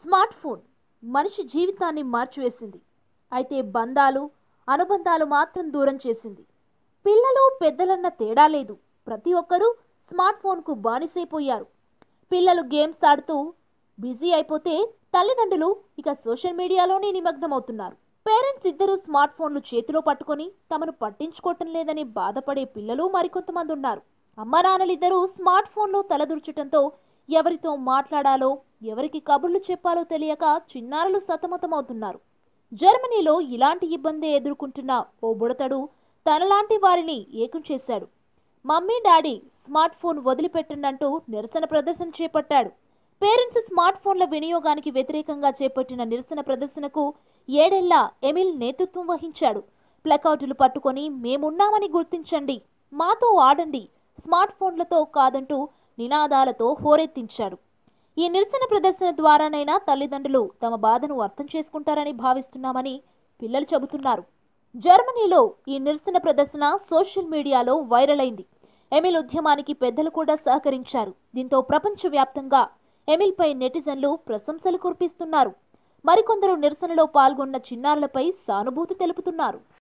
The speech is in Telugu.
స్మార్ట్ ఫోన్ మనిషి జీవితాన్ని మార్చివేసింది అయితే బంధాలు అనుబంధాలు మాత్రం దూరం చేసింది పిల్లలు పెద్దలన్న తేడా లేదు ప్రతి ఒక్కరూ స్మార్ట్ ఫోన్కు బానిసైపోయారు పిల్లలు గేమ్స్ ఆడుతూ బిజీ అయిపోతే తల్లిదండ్రులు ఇక సోషల్ మీడియాలోనే నిమగ్నమవుతున్నారు పేరెంట్స్ ఇద్దరు స్మార్ట్ ఫోన్లు చేతిలో పట్టుకొని తమను పట్టించుకోవటం లేదని బాధపడే పిల్లలు మరికొంతమంది ఉన్నారు అమ్మా నాన్నలిద్దరూ స్మార్ట్ ఫోన్లో తలదూర్చటంతో ఎవరితో మాట్లాడాలో ఎవరికి కబుర్లు చెప్పాలో తెలియక చిన్నారులు సతమతమవుతున్నారు జర్మనీలో ఇలాంటి ఇబ్బంది ఎదుర్కొంటున్న ఓ బుడతడు తనలాంటి వారిని ఏకం చేశాడు మమ్మీ డాడీ స్మార్ట్ ఫోన్ వదిలిపెట్టండంటూ నిరసన ప్రదర్శన చేపట్టాడు పేరెంట్స్ స్మార్ట్ ఫోన్ల వినియోగానికి వ్యతిరేకంగా చేపట్టిన నిరసన ప్రదర్శనకు ఏడేళ్ల ఎమిల్ నేతృత్వం వహించాడు ప్లకార్డులు పట్టుకొని మేమున్నామని గుర్తించండి మాతో ఆడండి స్మార్ట్ ఫోన్లతో కాదంటూ నినాదాలతో హోరెత్తించాడు ఈ నిరసన ప్రదర్శన ద్వారానైనా తల్లిదండ్రులు తమ బాధను అర్థం చేసుకుంటారని భావిస్తున్నామని పిల్లలు చెబుతున్నారు జర్మనీలో ఈ నిరసన ప్రదర్శన సోషల్ మీడియాలో వైరల్ అయింది ఎమిల్ ఉద్యమానికి పెద్దలు కూడా సహకరించారు దీంతో ప్రపంచవ్యాప్తంగా ఎమిల్పై నెటిజన్లు ప్రశంసలు కురిపిస్తున్నారు మరికొందరు నిరసనలో పాల్గొన్న చిన్నారులపై సానుభూతి తెలుపుతున్నారు